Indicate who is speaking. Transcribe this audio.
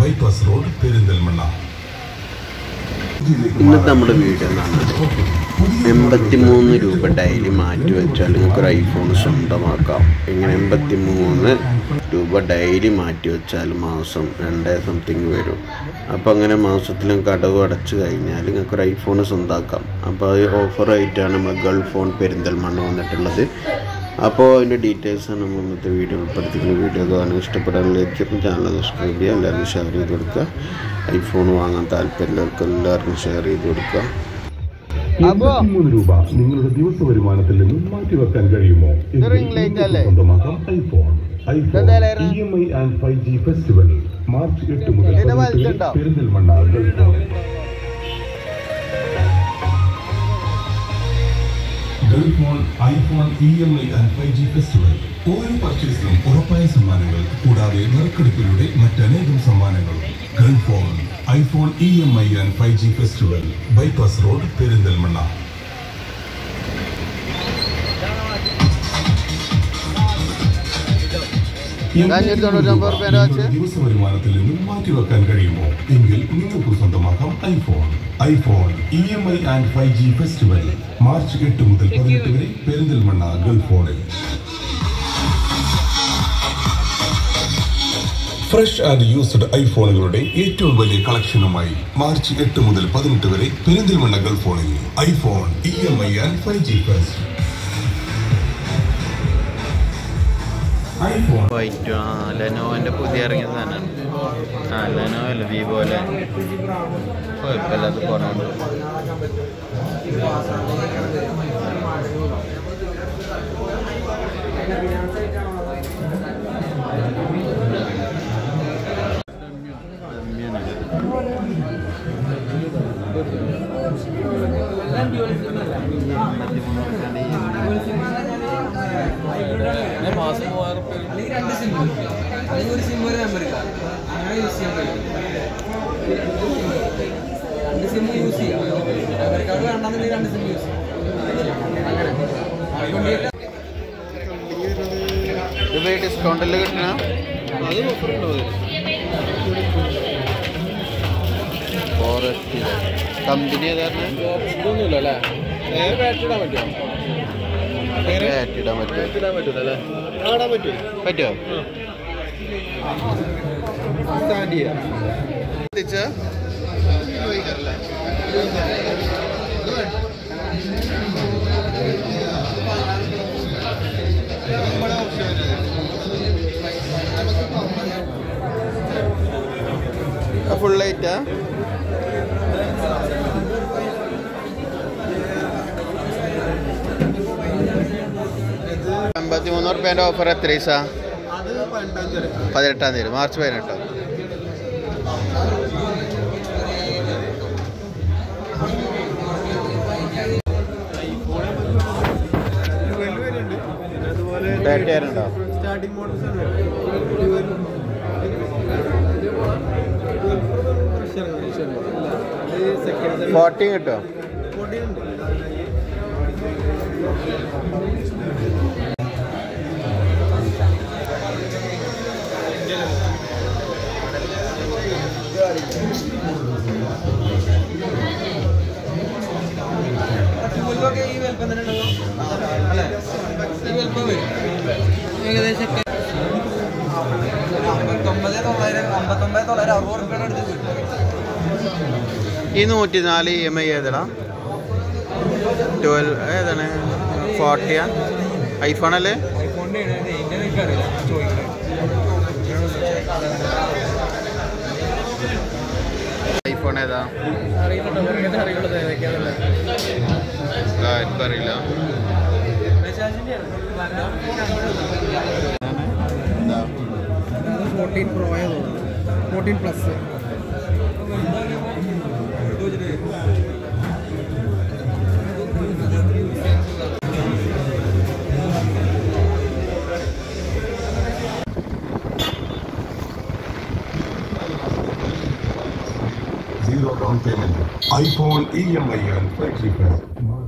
Speaker 1: Bypass road Perinthalmanna
Speaker 2: ഇന്നത്തെ നമ്മുടെ video എന്നാണ് എൺപത്തി മൂന്ന് രൂപ ഡെയിലി മാറ്റി വെച്ചാൽ നിങ്ങൾക്ക് ഒരു ഐഫോൺ സ്വന്തമാക്കാം ഇങ്ങനെ എൺപത്തി മൂന്ന് രൂപ ഡെയിലി മാറ്റി വെച്ചാൽ മാസം രണ്ടേ സംതിങ് വരും അപ്പോൾ അങ്ങനെ മാസത്തിൽ നിങ്ങൾക്ക് അടവ് അടച്ചു കഴിഞ്ഞാൽ നിങ്ങൾക്ക് ഒരു ഐഫോൺ സ്വന്തമാക്കാം അപ്പോൾ അത് ഓഫറായിട്ടാണ് നമ്മൾ ഗൾഫ് ഫോൺ പെരിന്തൽമണ്ണ വന്നിട്ടുള്ളത് അപ്പോൾ അതിൻ്റെ ഡീറ്റെയിൽസാണ് നമ്മൾ ഇന്നത്തെ വീഡിയോ ഉൾപ്പെടുത്തിക്കുന്ന വീഡിയോ കാണാൻ ഇഷ്ടപ്പെടാൻ ലഭിക്കും ചാനൽ സബ്സ്ക്രൈബ് ചെയ്യുക എല്ലാവരും ഷെയർ ചെയ്ത് കൊടുക്കുക ഐഫോൺ വാങ്ങാൻ താല്പര്യമുള്ളവർക്ക് എല്ലാവർക്കും ഷെയർ ചെയ്ത് കൊടുക്കുക
Speaker 1: എൺപത്തിമൂന്ന് രൂപ നിങ്ങളുടെ ദിവസ വരുമാനത്തിൽ നിന്നും മാറ്റിവെക്കാൻ കഴിയുമോ എങ്കിൽ നിങ്ങൾക്ക് സ്വന്തമാക്കാം iPhone iPhone E M I and five G festival March എട്ട് മുതൽ പതിനെട്ട് വരെ Perinthalmanna Gulf phone Gulf phone iPhone E M I and five G festival ഓരോ പർച്ചേസിനും ഉറപ്പായ സമ്മാനങ്ങൾ കൂടാതെ നറുക്കെടുപ്പിലൂടെ മറ്റനേകം സമ്മാനങ്ങളും Gulf phone iPhone E M I and five G festival bypass road Perinthalmanna ദിവസ വരുമാനത്തിൽ നിന്നും മാറ്റിവെക്കാൻ കഴിയുമോ എങ്കിൽ നിങ്ങൾക്ക് സ്വന്തമാക്കാം iPhone iPhone E M I and five G festival March എട്ട് മുതൽ പതിനെട്ട് വരെ പെരിന്തൽമണ്ണ ഗൾഫ് ഫോണിൽ ഫ്രഷ് ആൻഡ് യൂസ്ഡ് ഐഫോണുകളുടെ ഏറ്റവും വലിയ കളക്ഷനുമായി മാർച്ച് എട്ട് മുതൽ പതിനെട്ട് വരെ പെരിന്തൽമണ്ണ ഗൾഫ് ഫോണിൽ iPhone E M I and five G fest iPhone
Speaker 2: white ആ ലെനോവിൻ്റെ പുതിയ ഇറങ്ങിയ സാധനമാണ് ആ ലെനോ അല്ല വിവോ അല്ലേ കുഴപ്പമില്ലാത്ത ഫോണുണ്ട്
Speaker 3: മാസം മൂവായിരം റുപ്യ രണ്ട് സിം അല്ലെങ്കിൽ ഒരു സിം ഒരു മെമ്മറി അങ്ങനെ യൂസ് ചെയ്യാൻ കഴിയും രണ്ട് സിം യൂസ് ചെയ്യാം മെമ്മറി കാർഡ് വേണ്ടെന്നുണ്ടെങ്കിൽ രണ്ട് സിം യൂസ് ചെയ്യാം
Speaker 2: ഇത് ഡിസ്കൗണ്ടിൽ കിട്ടണ
Speaker 3: അത് ഓഫറുണ്ടോ
Speaker 2: ഫോറസ്റ്റ് കമ്പനി ഏതായിരുന്നു
Speaker 3: ഇതൊന്നുമില്ല അല്ലേ നേരെ ബാറ്ററി ഇടാൻ പറ്റുമോ
Speaker 2: ബാറ്റ് ഇടാൻ പറ്റുമോ
Speaker 3: ബാറ്ററി ഇടാൻ പറ്റൂല അല്ലേ ആടാൻ പറ്റുമോ
Speaker 2: പറ്റുമോ
Speaker 3: സ്റ്റാൻഡ് ചെയ്യാം
Speaker 2: എത്തിച്ചാ ഫുൾ ലൈറ്റാ അമ്പത്തി മൂന്ന് റുപ്യേൻ്റെ ഓഫർ എത്ര ദിവസ പതിനെട്ടാം തീയതി മാർച്ച് പതിനെട്ടോ തേർട്ടി ആയിരുന്നുണ്ടോ
Speaker 3: സ്റ്റാർട്ടിംഗ് മോഡൽസ്
Speaker 2: ഫോർട്ടീൻ കിട്ടുമോ
Speaker 3: ഇവർക്കൊക്കെ ഈ വലുപ്പം തന്നെ ഉണ്ടല്ലോ അല്ലേ ഈ വലുപ്പം വരും ഏകദേശം അമ്പത്തൊമ്പത് തൊള്ളായിരം അമ്പത്തൊമ്പത് തൊള്ളായിരം അറുപത് റുപ്യയുടെ അടുത്ത് കിട്ടും
Speaker 2: ഈ നൂറ്റി നാല് ഇ എം ഐ ഏതാടാ ട്വൽവ് ഏതാണ് ഫോർട്ടിയാ ഐഫോൺ അല്ലേ
Speaker 3: ഐഫോണിൻ്റെ ഇതിൻ്റെ എനിക്കറിയില്ല ചോദിക്കണേ
Speaker 2: ഐഫോൺ ഏതാ
Speaker 3: അറിയില്ലട്ടോ ഇങ്ങനെ അറിയുള്ളത് ഏതൊക്കെയാണുള്ളത്
Speaker 2: ആ, എനിക്കറിയില്ല എന്താ
Speaker 3: ഫോർട്ടീൻ പ്രോയോ fourteen plus
Speaker 1: zero down payment. iPhone EMI and factory price.